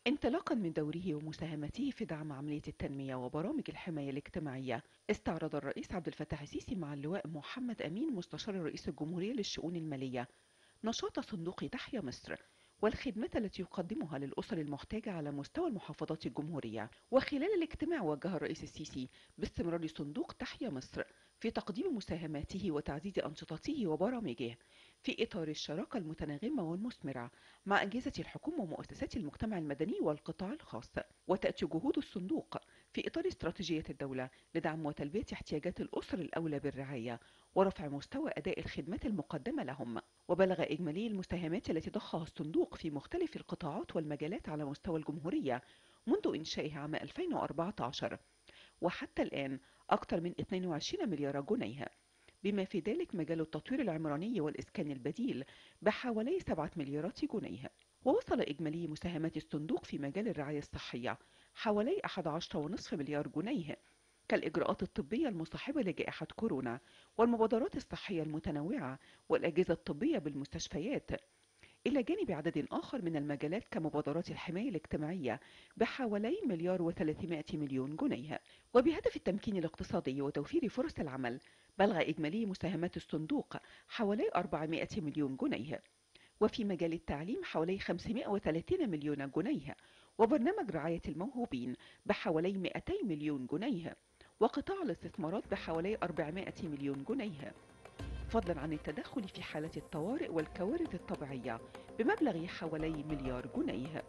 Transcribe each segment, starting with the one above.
انطلاقا من دوره ومساهمته في دعم عملية التنمية وبرامج الحماية الاجتماعية استعرض الرئيس عبد الفتاح السيسي مع اللواء محمد أمين مستشار رئيس الجمهورية للشؤون المالية نشاط صندوق تحيا مصر والخدمات التي يقدمها للأسر المحتاجة على مستوى المحافظات الجمهورية وخلال الاجتماع وجه الرئيس السيسي باستمرار صندوق تحيا مصر في تقديم مساهماته وتعزيز أنشطته وبرامجه في إطار الشراكة المتناغمة والمثمرة مع أجهزة الحكومة ومؤسسات المجتمع المدني والقطاع الخاص وتأتي جهود الصندوق في إطار استراتيجية الدولة لدعم وتلبية احتياجات الأسر الأولى بالرعاية ورفع مستوى أداء الخدمات المقدمة لهم وبلغ إجمالي المساهمات التي ضخها الصندوق في مختلف القطاعات والمجالات على مستوى الجمهورية منذ إنشائه عام 2014 وحتى الآن أكثر من 22 مليار جنيه بما في ذلك مجال التطوير العمراني والإسكان البديل بحوالي 7 مليارات جنيه ووصل إجمالي مساهمات الصندوق في مجال الرعاية الصحية حوالي 11.5 مليار جنيه كالإجراءات الطبية المصاحبة لجائحة كورونا والمبادرات الصحية المتنوعة والأجهزة الطبية بالمستشفيات إلى جانب عدد آخر من المجالات كمبادرات الحماية الاجتماعية بحوالي مليار و300 مليون جنيه وبهدف التمكين الاقتصادي وتوفير فرص العمل بلغ إجمالي مساهمات الصندوق حوالي 400 مليون جنيه وفي مجال التعليم حوالي 530 مليون جنيه وبرنامج رعاية الموهوبين بحوالي 200 مليون جنيه وقطاع الاستثمارات بحوالي 400 مليون جنيه فضلا عن التدخل في حالة الطوارئ والكوارث الطبيعية بمبلغ حوالي مليار جنيه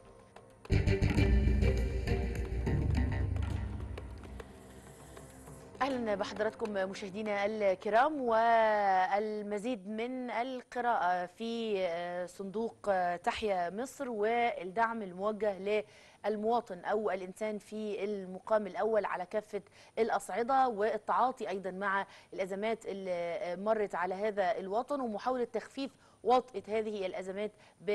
اهلا بحضراتكم مشاهدينا الكرام والمزيد من القراءه في صندوق تحيا مصر والدعم الموجه للمواطن او الانسان في المقام الاول على كافه الاصعده والتعاطي ايضا مع الازمات اللي مرت على هذا الوطن ومحاوله تخفيف وطئة هذه الأزمات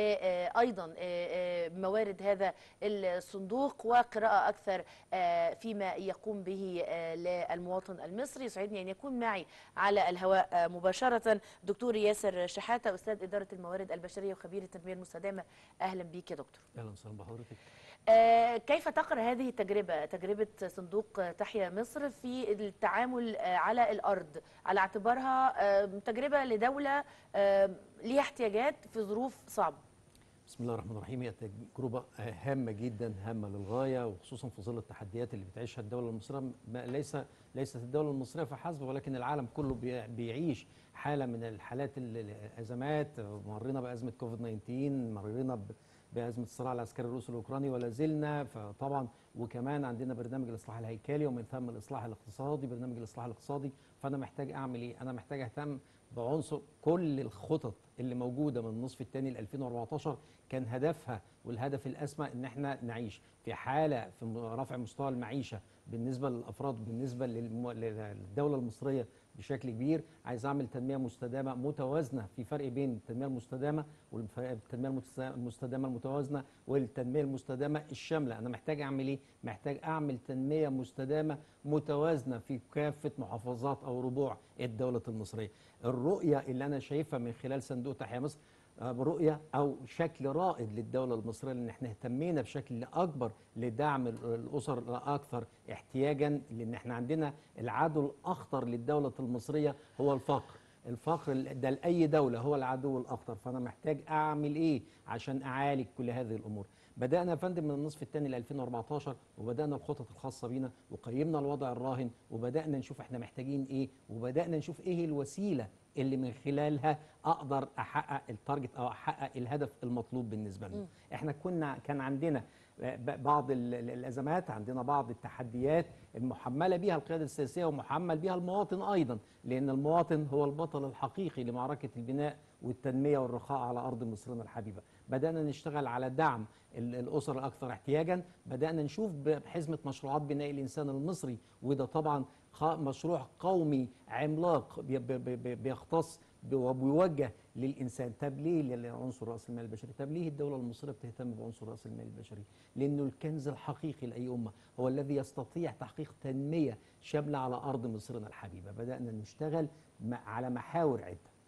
أيضا موارد هذا الصندوق وقراءة أكثر فيما يقوم به للمواطن المصري يسعدني أن يكون معي على الهواء مباشرة دكتور ياسر شحاتة أستاذ إدارة الموارد البشرية وخبير التنمية المستدامة أهلا بك يا دكتور أهلا وسهلا بحضرتك كيف تقرأ هذه التجربة تجربة صندوق تحيا مصر في التعامل على الأرض على اعتبارها تجربة لدولة ليها احتياجات في ظروف صعبة بسم الله الرحمن الرحيم هي تجربة هامة جدا هامة للغاية وخصوصا في ظل التحديات اللي بتعيشها الدولة المصرية ليس ليست الدولة المصرية فحسب ولكن العالم كله بيعيش حالة من الحالات الأزمات مرينا بأزمة كوفيد 19 مرينا بأزمة الصراع العسكري الروسي الأوكراني ولا زلنا فطبعا وكمان عندنا برنامج الإصلاح الهيكلي ومن ثم الإصلاح الاقتصادي برنامج الإصلاح الاقتصادي فأنا محتاج أعمل إيه؟ أنا محتاج أهتم بعنصر كل الخطط اللي موجوده من النصف الثاني ل 2014 كان هدفها والهدف الاسمى ان احنا نعيش في حاله في رفع مستوى المعيشه بالنسبه للافراد بالنسبه للدوله المصريه بشكل كبير عايز اعمل تنميه مستدامه متوازنه في فرق بين التنميه المستدامه والتنميه المستدامه المتوازنه والتنميه المستدامه الشامله انا محتاج اعمل ايه محتاج اعمل تنميه مستدامه متوازنه في كافه محافظات او ربوع الدوله المصريه الرؤيه اللي انا شايفها من خلال صندوق تحيا مصر رؤية أو شكل رائد للدولة المصرية لأن احنا اهتمينا بشكل أكبر لدعم الأسر الأكثر احتياجا لأن احنا عندنا العدو الأخطر للدولة المصرية هو الفقر الفقر ده لأي دولة هو العدو الأخطر فأنا محتاج أعمل إيه عشان أعالج كل هذه الأمور بدأنا يا فندم من النصف الثاني ل 2014 وبدأنا الخطط الخاصة بينا وقيمنا الوضع الراهن وبدأنا نشوف احنا محتاجين إيه وبدأنا نشوف إيه الوسيلة اللي من خلالها اقدر احقق التارجت او احقق الهدف المطلوب بالنسبه لنا احنا كنا كان عندنا بعض الازمات عندنا بعض التحديات المحمله بها القياده السياسيه ومحمل بها المواطن ايضا لان المواطن هو البطل الحقيقي لمعركه البناء والتنميه والرخاء على ارض مصرنا الحبيبه بدانا نشتغل على دعم الاسر الاكثر احتياجا بدانا نشوف بحزمه مشروعات بناء الانسان المصري وده طبعا مشروع قومي عملاق بيختص وبيوجه للانسان طب ليه لعنصر راس المال البشري طب ليه الدوله المصريه بتهتم بعنصر راس المال البشري لانه الكنز الحقيقي لاي امه هو الذي يستطيع تحقيق تنميه شامله على ارض مصرنا الحبيبه بدانا نشتغل على محاور عده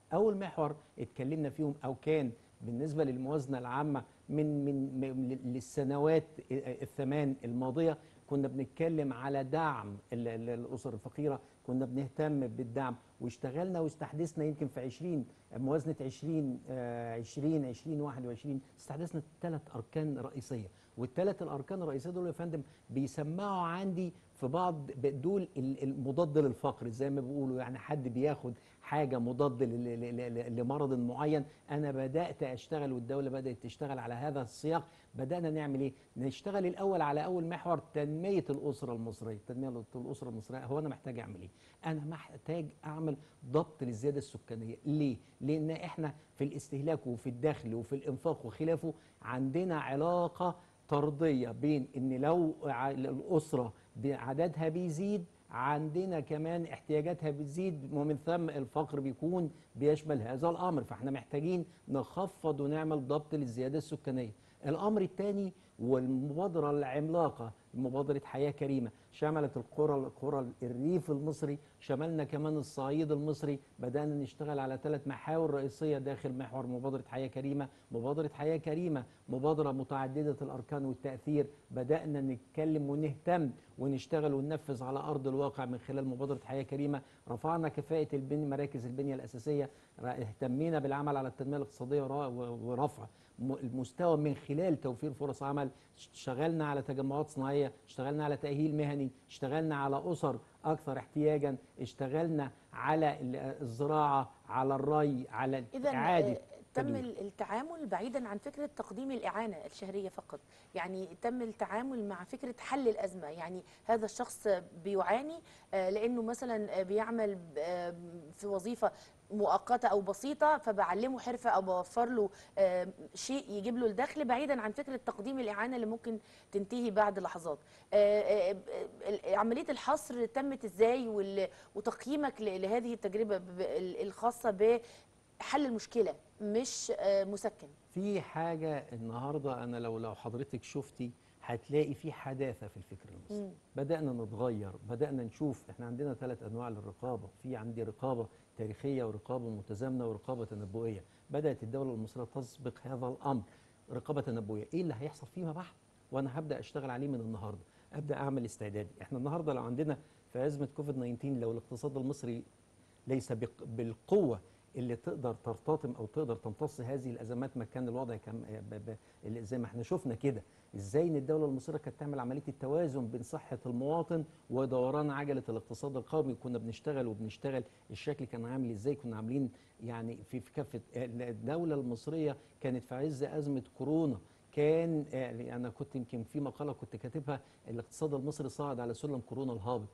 اول محور اتكلمنا فيهم او كان بالنسبه للموازنه العامه من من من- للسنوات الثمان الماضيه كنا بنتكلم على دعم ال- ال- الاسر الفقيره كنا بنهتم بالدعم واشتغلنا واستحدثنا يمكن في 20 موازنه 20 آه، 20 20 21 استحدثنا ثلاث اركان رئيسيه والثلاث الاركان الرئيسيه دول يا فندم بيسمعوا عندي في بعض ب- دول ال- المضاد للفقر زي ما بيقولوا يعني حد بياخد حاجه مضاد ل- ل- ل- لمرض معين انا بدات اشتغل والدوله بدات تشتغل على هذا السياق بدانا نعمل ايه نشتغل الاول على اول محور تنميه الاسره المصريه تنميه الاسره المصريه هو انا محتاج اعمل ايه انا محتاج اعمل ضبط للزياده السكانيه ليه لان احنا في الاستهلاك وفي الدخل وفي الانفاق وخلافه عندنا علاقه طرديه بين ان لو ع- الاسره عددها بيزيد عندنا كمان احتياجاتها بتزيد ومن ثم الفقر بيكون بيشمل هذا الامر فاحنا محتاجين نخفض ونعمل ضبط للزياده السكانيه الامر الثاني والمبادره العملاقه مبادره حياه كريمه شملت القرى القرى الريف المصري شملنا كمان الصعيد المصري بدانا نشتغل على ثلاث محاور رئيسيه داخل محور مبادره حياه كريمه مبادره حياه كريمه مبادره متعدده الاركان والتاثير بدانا نتكلم ونهتم ونشتغل وننفذ على ارض الواقع من خلال مبادره حياه كريمه رفعنا كفاءه البنية مراكز البنيه الاساسيه ر- اهتمينا بالعمل على التنميه الاقتصاديه ورا- و- ورفع م- المستوى من خلال توفير فرص عمل اشتغلنا على تجمعات صناعيه اشتغلنا على تاهيل مهني اشتغلنا على اسر اكثر احتياجا اشتغلنا على ال- الزراعه على الري على إذا اعاده آه، تم تدوير. التعامل بعيدا عن فكرة تقديم الإعانة الشهرية فقط يعني تم التعامل مع فكرة حل الأزمة يعني هذا الشخص بيعاني آه، لأنه مثلا بيعمل آه، في وظيفة مؤقتة أو بسيطة فبعلمه حرفة أو بوفر له آه، شيء يجيب له الدخل بعيدا عن فكرة تقديم الإعانة اللي ممكن تنتهي بعد لحظات آه، آه، آه، عملية الحصر تمت إزاي وال- وتقييمك ل- لهذه التجربة ب- ب- الخاصة ب حل المشكله مش آه، مسكن في حاجة النهاردة أنا لو لو حضرتك شفتي هتلاقي في حداثة في الفكر المصري مم. بدأنا نتغير بدأنا نشوف احنا عندنا ثلاث أنواع للرقابة في عندي رقابة تاريخية ورقابة متزامنة ورقابة تنبؤية بدأت الدولة المصرية تسبق هذا الأمر رقابة تنبؤية إيه اللي هيحصل فيما بعد وأنا هبدأ أشتغل عليه من النهاردة أبدأ أعمل استعدادي احنا النهاردة لو عندنا في أزمة كوفيد 19 لو الاقتصاد المصري ليس بق- بالقوة اللي تقدر ترتطم او تقدر تمتص هذه الازمات ما كان الوضع كان ب- ب- اللي زي ما احنا شفنا كده ازاي ان الدوله المصريه كانت تعمل عمليه التوازن بين صحه المواطن ودوران عجله الاقتصاد القومي كنا بنشتغل وبنشتغل الشكل كان عامل ازاي كنا عاملين يعني في في كافه الدوله المصريه كانت في عز ازمه كورونا كان آه، انا كنت يمكن في مقاله كنت كاتبها الاقتصاد المصري صعد على سلم كورونا الهابط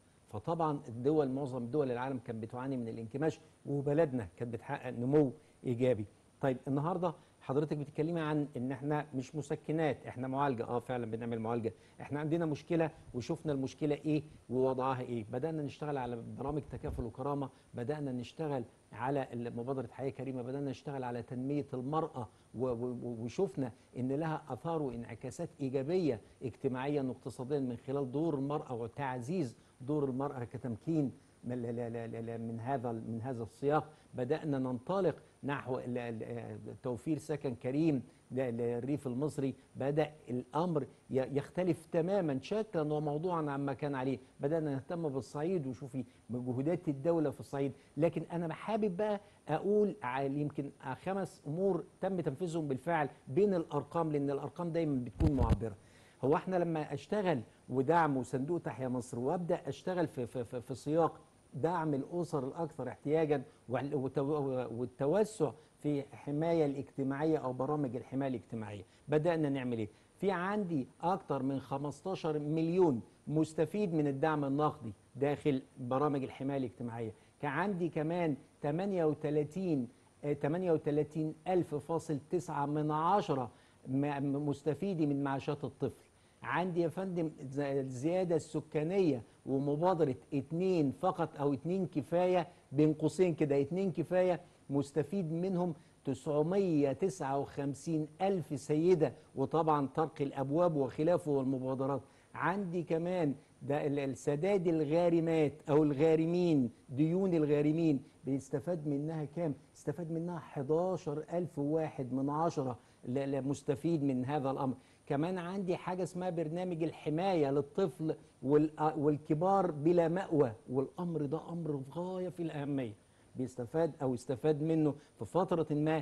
فطبعا الدول معظم دول العالم كانت بتعاني من الانكماش وبلدنا كانت بتحقق نمو ايجابي طيب النهارده حضرتك بتتكلمي عن ان احنا مش مسكنات احنا معالجه اه فعلا بنعمل معالجه احنا عندنا مشكله وشفنا المشكله ايه ووضعها ايه بدانا نشتغل على برامج تكافل وكرامه بدانا نشتغل على مبادره حياه كريمه بدانا نشتغل على تنميه المراه و- و- وشفنا ان لها اثار وانعكاسات ايجابيه اجتماعيا واقتصاديا من خلال دور المراه وتعزيز دور المراه كتمكين من, لا- لا- لا- لا- من هذا من هذا السياق بدانا ننطلق نحو ال- ال- توفير سكن كريم ل- للريف المصري بدا الامر ي- يختلف تماما شكلا وموضوعا عما كان عليه بدانا نهتم بالصعيد وشوفي مجهودات الدوله في الصعيد لكن انا حابب بقى اقول على يمكن خمس امور تم تنفيذهم بالفعل بين الارقام لان الارقام دايما بتكون معبره هو احنا لما اشتغل ودعم وصندوق تحيا مصر وابدا اشتغل في في في, في سياق دعم الاسر الاكثر احتياجا وال- وتو- والتوسع في الحمايه الاجتماعيه او برامج الحمايه الاجتماعيه بدانا نعمل ايه في عندي اكثر من 15 مليون مستفيد من الدعم النقدي داخل برامج الحمايه الاجتماعيه كان عندي كمان 38 آه، 38 ألف فاصل تسعة من عشرة م- مستفيدي من معاشات الطفل عندي يا فندم ز- الزيادة السكانية ومبادرة اتنين فقط أو اتنين كفاية بين قوسين كده اتنين كفاية مستفيد منهم 959 ألف سيدة وطبعا طرق الأبواب وخلافه والمبادرات عندي كمان ده ال- السداد الغارمات او الغارمين ديون الغارمين بيستفاد منها كام استفاد منها 11000 واحد من عشرة ل- ل- مستفيد من هذا الامر كمان عندي حاجه اسمها برنامج الحمايه للطفل والأ- والكبار بلا مأوى والامر ده امر غايه في الاهميه بيستفاد او استفاد منه في فتره ما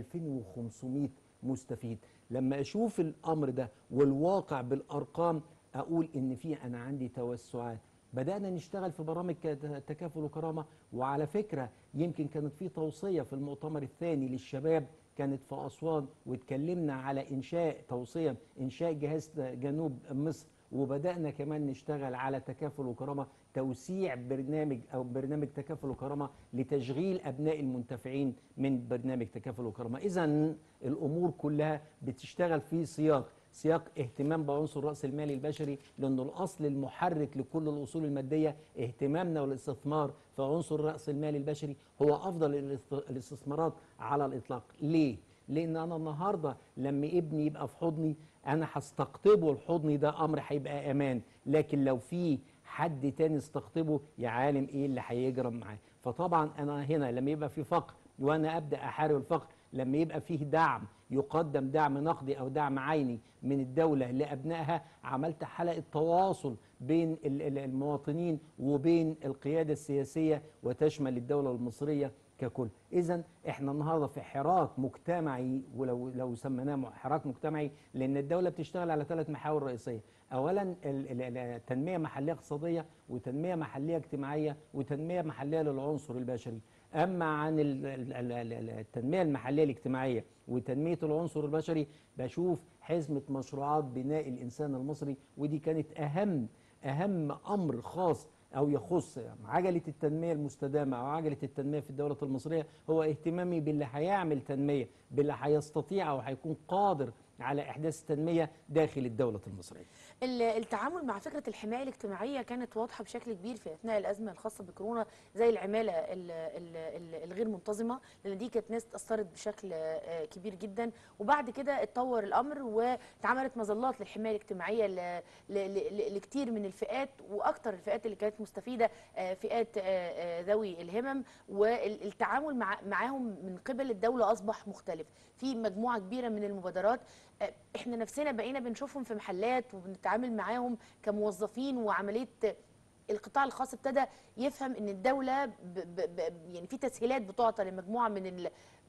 2500 مستفيد لما اشوف الامر ده والواقع بالارقام اقول ان في انا عندي توسعات بدانا نشتغل في برامج ك- تكافل وكرامه وعلى فكره يمكن كانت في توصيه في المؤتمر الثاني للشباب كانت في اسوان واتكلمنا على انشاء توصيه انشاء جهاز جنوب مصر وبدانا كمان نشتغل على تكافل وكرامه توسيع برنامج او برنامج تكافل وكرامه لتشغيل ابناء المنتفعين من برنامج تكافل وكرامه اذا الامور كلها بتشتغل في سياق سياق اهتمام بعنصر راس المال البشري لانه الاصل المحرك لكل الاصول الماديه اهتمامنا والاستثمار في عنصر راس المال البشري هو افضل الاست- الاستثمارات على الاطلاق ليه لان انا النهارده لما ابني يبقى في حضني انا هستقطبه لحضني ده امر هيبقى امان لكن لو في حد تاني استقطبه يا عالم ايه اللي هيجرى معاه فطبعا انا هنا لما يبقى في فقر وانا ابدا احارب الفقر لما يبقى فيه دعم يقدم دعم نقدي او دعم عيني من الدوله لابنائها عملت حلقه تواصل بين ال- ال- المواطنين وبين القياده السياسيه وتشمل الدوله المصريه ككل اذا احنا النهارده في حراك مجتمعي ولو لو سميناه حراك مجتمعي لان الدوله بتشتغل على ثلاث محاور رئيسيه اولا ال- ال- ال- التنميه محليه اقتصاديه وتنميه محليه اجتماعيه وتنميه محليه للعنصر البشري اما عن ال- ال- ال- ال- التنميه المحليه الاجتماعيه وتنميه العنصر البشري بشوف حزمه مشروعات بناء الانسان المصري ودي كانت اهم اهم امر خاص او يخص عجله التنميه المستدامه او عجله التنميه في الدوله المصريه هو اهتمامي باللي هيعمل تنميه باللي هيستطيع او هيكون قادر على احداث التنميه داخل الدوله المصريه ال- التعامل مع فكره الحمايه الاجتماعيه كانت واضحه بشكل كبير في اثناء الازمه الخاصه بكورونا زي العماله ال- ال- ال- الغير منتظمه لان دي كانت ناس اتاثرت بشكل آه، كبير جدا وبعد كده اتطور الامر واتعملت مظلات للحمايه الاجتماعيه ل- ل- ل- لكتير من الفئات واكثر الفئات اللي كانت مستفيده آه، فئات آه، آه، ذوي الهمم والتعامل مع معاهم من قبل الدوله اصبح مختلف في مجموعه كبيره من المبادرات آه، احنا نفسنا بقينا بنشوفهم في محلات وبنتعامل معاهم كموظفين وعمليه القطاع الخاص ابتدى يفهم ان الدوله ب ب ب يعني في تسهيلات بتعطى لمجموعه من ال-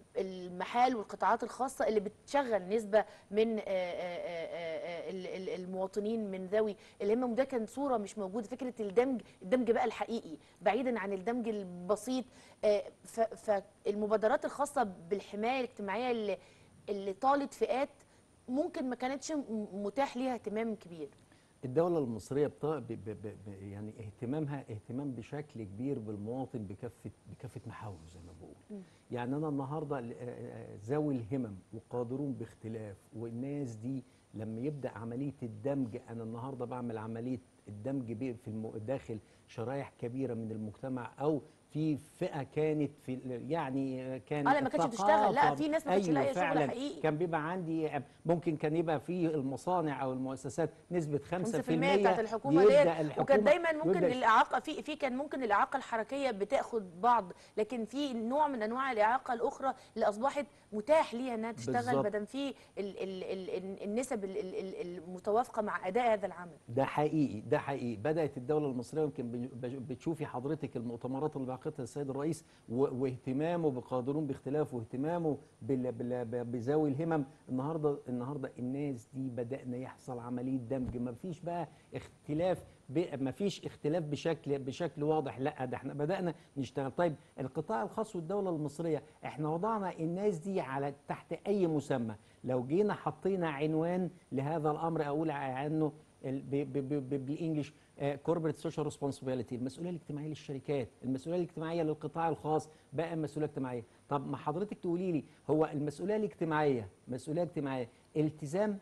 المحال والقطاعات الخاصه اللي بتشغل نسبه من آه، آه، آه، آه، ال- ال- المواطنين من ذوي الهمم وده كان صوره مش موجوده فكره الدمج الدمج بقى الحقيقي بعيدا عن الدمج البسيط آه، ف- فالمبادرات الخاصه بالحمايه الاجتماعيه اللي اللي طالت فئات ممكن ما كانتش م- متاح ليها اهتمام كبير الدولة المصرية بط... ب... ب... ب... ب- يعني اهتمامها اهتمام بشكل كبير بالمواطن بكافة بكافة محاوله زي ما بقول. يعني أنا النهاردة ل- آه، آه، ذوي الهمم وقادرون باختلاف والناس دي لما يبدأ عملية الدمج أنا النهاردة بعمل عملية الدمج ب- في الم... داخل شرائح كبيرة من المجتمع أو في فئة كانت في ال- يعني آه، كان اه لما كانتش بتشتغل لا الثقافة- في ناس ما كانتش أيوة لاقيه شغل فعلا حقيقي كان بيبقى عندي ممكن كان يبقى في المصانع او المؤسسات نسبه 5% 5% بتاعت الحكومه يبدأ ديت الحكومة وكان دايما ممكن يبدأ الاعاقه في في كان ممكن الاعاقه الحركيه بتاخد بعض لكن في نوع من انواع الاعاقه الاخرى اللي اصبحت متاح ليها انها تشتغل بالظبط. بدل في ال ال ال ال النسب ال- ال- ال- المتوافقه مع اداء هذا العمل ده حقيقي ده حقيقي بدات الدوله المصريه يمكن بج- بج- بتشوفي حضرتك المؤتمرات اللي بعقدها السيد الرئيس و- واهتمامه بقادرون باختلاف واهتمامه بال- بال- ب- بذوي الهمم النهارده النهارده الناس دي بدانا يحصل عمليه دمج ما فيش بقى اختلاف ب- ما فيش اختلاف بشكل بشكل واضح لا ده احنا بدانا نشتغل طيب القطاع الخاص والدوله المصريه احنا وضعنا الناس دي على تحت اي مسمى لو جينا حطينا عنوان لهذا الامر اقول عنه ال- ب- ب- ب- ب- بالانجلش كوربريت سوشيال ريسبونسبيلتي المسؤوليه الاجتماعيه للشركات المسؤوليه الاجتماعيه للقطاع الخاص بقى مسؤوليه اجتماعيه طب ما حضرتك تقولي لي هو المسؤوليه الاجتماعيه مسؤوليه اجتماعيه التزام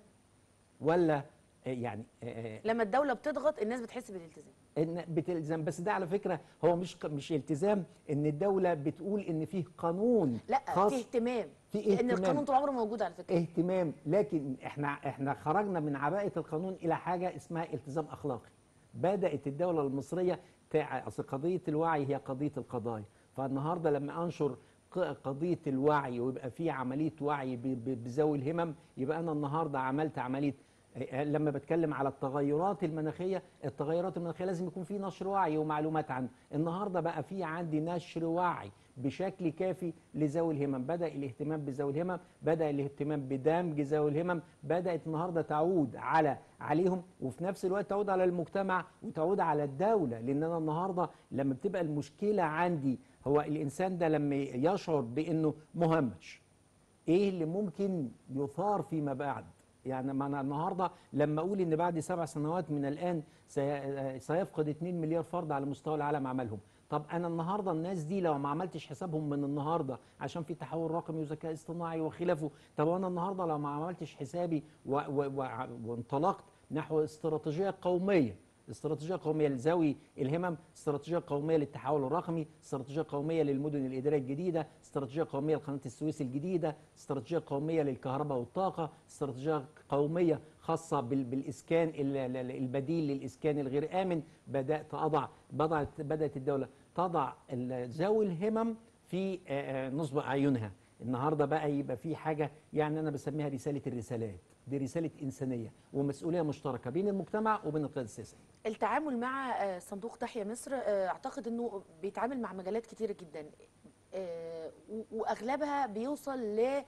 ولا آه، يعني آه، لما الدوله بتضغط الناس بتحس بالالتزام ان بتلزم بس ده على فكره هو مش مش التزام ان الدوله بتقول ان فيه قانون لا خاص في اهتمام في لان اهتمام. القانون طول عمره موجود على فكره اهتمام لكن احنا احنا خرجنا من عباءه القانون الى حاجه اسمها التزام اخلاقي بدات الدوله المصريه تع- اصل قضيه الوعي هي قضيه القضايا فالنهارده لما انشر ق- قضيه الوعي ويبقى في عمليه وعي ب- ب- بذوي الهمم يبقى انا النهارده عملت عمليه لما بتكلم على التغيرات المناخيه التغيرات المناخيه لازم يكون في نشر وعي ومعلومات عنه النهارده بقى في عندي نشر وعي بشكل كافي لذوي الهمم بدا الاهتمام بذوي الهمم بدا الاهتمام بدمج ذوي الهمم بدات النهارده تعود على عليهم وفي نفس الوقت تعود على المجتمع وتعود على الدوله لان انا النهارده لما بتبقى المشكله عندي هو الانسان ده لما يشعر بانه مهمش ايه اللي ممكن يثار فيما بعد يعني ما انا النهارده لما اقول ان بعد سبع سنوات من الان سي- سيفقد 2 مليار فرد على مستوى العالم عملهم طب انا النهارده الناس دي لو ما عملتش حسابهم من النهارده عشان في تحول رقمي وذكاء اصطناعي وخلافه طب انا النهارده لو ما عملتش حسابي و و و وانطلقت نحو استراتيجيه قوميه استراتيجيه قوميه لذوي الهمم استراتيجيه قوميه للتحول الرقمي استراتيجيه قوميه للمدن الاداريه الجديده استراتيجيه قوميه لقناه السويس الجديده استراتيجيه قوميه للكهرباء والطاقه استراتيجيه قوميه خاصه بال- بالاسكان ال- ال- البديل للاسكان الغير امن بدات اضع بدات بدات الدوله تضع ال- ذوي الهمم في آه، آه، نصب اعينها النهارده بقى يبقى في حاجه يعني انا بسميها رساله الرسالات دي رساله انسانيه ومسؤوليه مشتركه بين المجتمع وبين القياده السياسيه التعامل مع آه، صندوق تحيا مصر آه، اعتقد انه بيتعامل مع مجالات كتيره جدا آه، و- واغلبها بيوصل ل ال-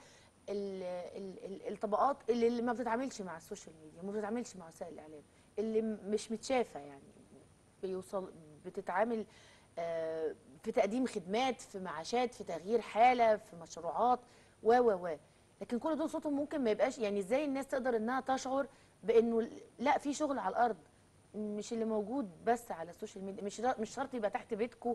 ال- ال- الطبقات اللي اللي ما بتتعاملش مع السوشيال ميديا ما بتتعاملش مع وسائل الاعلام اللي م- مش متشافه يعني بيوصل بتتعامل آه، في تقديم خدمات في معاشات في تغيير حاله في مشروعات و و و لكن كل دول صوتهم ممكن ما يبقاش يعني ازاي الناس تقدر انها تشعر بانه لا في شغل على الارض مش اللي موجود بس على السوشيال ميديا مش مش شرط يبقى تحت بيتكم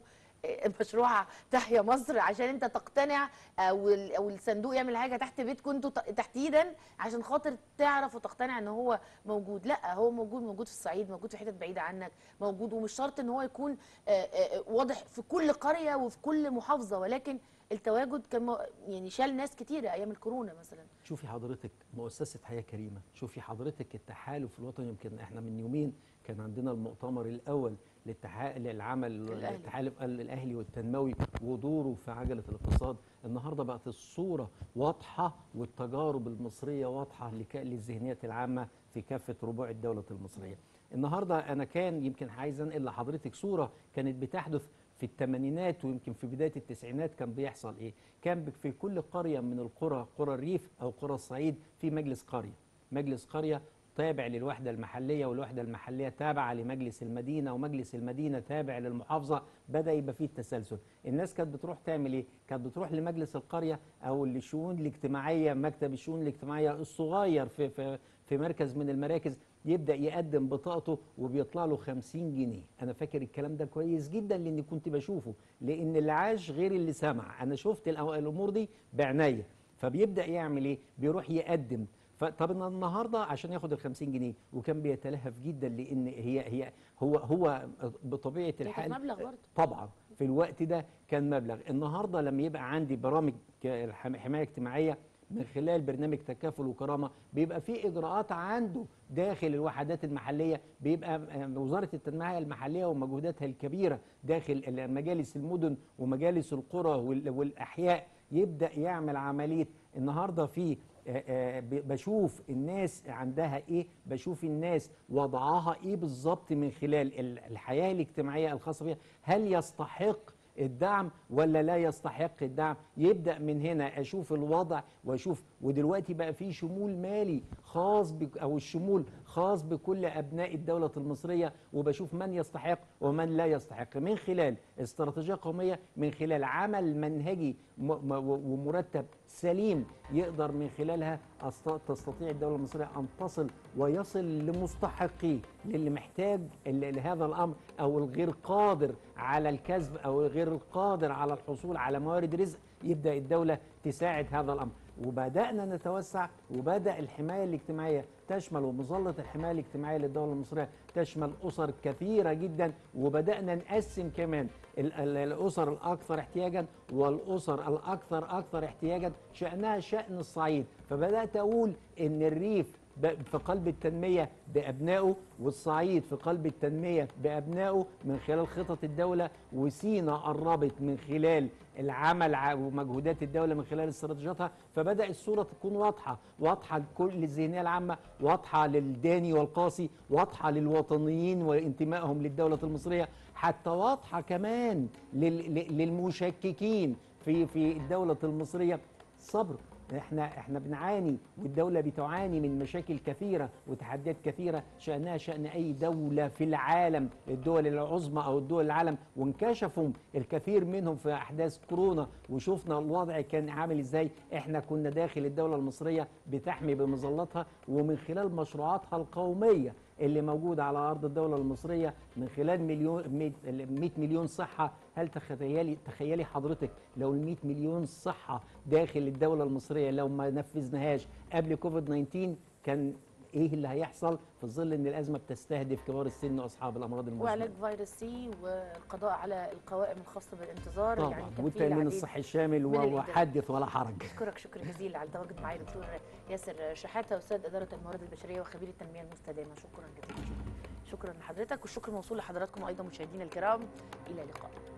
مشروع تحيا مصر عشان انت تقتنع او ال- او الصندوق يعمل حاجه تحت بيتكم انتوا ت- تحديدا عشان خاطر تعرف وتقتنع ان هو موجود لا هو موجود موجود في الصعيد موجود في حتت بعيده عنك موجود ومش شرط ان هو يكون آه، آه، واضح في كل قريه وفي كل محافظه ولكن التواجد كان مو- يعني شال ناس كتيره ايام الكورونا مثلا شوفي حضرتك مؤسسة حياة كريمة شوفي حضرتك التحالف الوطني يمكن احنا من يومين كان عندنا المؤتمر الأول للتحا... للعمل الأهلي. التحالف الأهلي والتنموي ودوره في عجلة الاقتصاد النهاردة بقت الصورة واضحة والتجارب المصرية واضحة لك... للذهنيات العامة في كافة ربوع الدولة المصرية النهاردة أنا كان يمكن عايز أنقل لحضرتك صورة كانت بتحدث في الثمانينات ويمكن في بدايه التسعينات كان بيحصل ايه؟ كان بك- في كل قريه من القرى قرى الريف او قرى الصعيد في مجلس قريه، مجلس قريه تابع للوحده المحليه والوحده المحليه تابعه لمجلس المدينه ومجلس المدينه تابع للمحافظه بدا يبقى فيه التسلسل، الناس كانت بتروح تعمل ايه؟ كانت بتروح لمجلس القريه او للشؤون الاجتماعيه مكتب الشؤون الاجتماعيه الصغير في في في مركز من المراكز يبدا يقدم بطاقته وبيطلع له 50 جنيه انا فاكر الكلام ده كويس جدا لاني كنت بشوفه لان اللي عاش غير اللي سمع انا شفت الأو- الامور دي بعناية فبيبدا يعمل ايه بيروح يقدم فطب أنا النهارده عشان ياخد ال 50 جنيه وكان بيتلهف جدا لان هي هي هو هو بطبيعه ده كان الحال مبلغ برضه طبعا في الوقت ده كان مبلغ النهارده لما يبقى عندي برامج ك- حم- حمايه اجتماعيه من خلال برنامج تكافل وكرامه بيبقى في اجراءات عنده داخل الوحدات المحليه بيبقى آه، وزاره التنميه المحليه ومجهوداتها الكبيره داخل ال- مجالس المدن ومجالس القرى وال- والاحياء يبدا يعمل عمليه النهارده في آه، آه، ب- بشوف الناس عندها ايه بشوف الناس وضعها ايه بالظبط من خلال ال- الحياه الاجتماعيه الخاصه بها هل يستحق الدعم ولا لا يستحق الدعم يبدا من هنا اشوف الوضع واشوف ودلوقتي بقى في شمول مالي خاص بك او الشمول خاص بكل ابناء الدوله المصريه وبشوف من يستحق ومن لا يستحق من خلال استراتيجيه قوميه من خلال عمل منهجي م- م- ومرتب سليم يقدر من خلالها أست- تستطيع الدوله المصريه ان تصل ويصل لمستحقيه للي محتاج ل- لهذا الامر او الغير قادر على الكسب او الغير القادر على الحصول على موارد رزق يبدا الدوله تساعد هذا الامر وبدانا نتوسع وبدا الحمايه الاجتماعيه تشمل ومظله الحمايه الاجتماعيه للدوله المصريه تشمل اسر كثيره جدا وبدانا نقسم كمان ال- ال- الاسر الاكثر احتياجا والاسر الاكثر اكثر احتياجا شانها شان الصعيد فبدات اقول ان الريف ب- في قلب التنميه بابنائه والصعيد في قلب التنميه بابنائه من خلال خطط الدوله وسينا قربت من خلال العمل ع- ومجهودات الدوله من خلال استراتيجياتها فبدا الصوره تكون واضحه واضحه لكل الذهنيه العامه واضحه للداني والقاسي واضحه للوطنيين وانتمائهم للدوله المصريه حتى واضحه كمان لل- ل- للمشككين في في الدوله المصريه صبر احنا احنا بنعاني والدوله بتعاني من مشاكل كثيره وتحديات كثيره شانها شان اي دوله في العالم الدول العظمى او الدول العالم وانكشفوا الكثير منهم في احداث كورونا وشفنا الوضع كان عامل ازاي احنا كنا داخل الدوله المصريه بتحمي بمظلتها ومن خلال مشروعاتها القوميه اللي موجوده على ارض الدوله المصريه من خلال مليون 100 مليون صحه هل تخيلي تخيلي حضرتك لو ال 100 مليون صحه داخل الدوله المصريه لو ما نفذناهاش قبل كوفيد 19 كان ايه اللي هيحصل في ظل ان الازمه بتستهدف كبار السن واصحاب الامراض المزمنه وعلاج فيروس سي والقضاء على القوائم الخاصه بالانتظار طبعا يعني كان في والتامين العديد الصحي الشامل من الإجراءات. وحدث ولا حرج اشكرك شكر جزيلا على التواجد معي دكتور ياسر شحاته استاذ اداره الموارد البشريه وخبير التنميه المستدامه شكرا جزيلا شكرا لحضرتك والشكر موصول لحضراتكم ايضا مشاهدينا الكرام الى اللقاء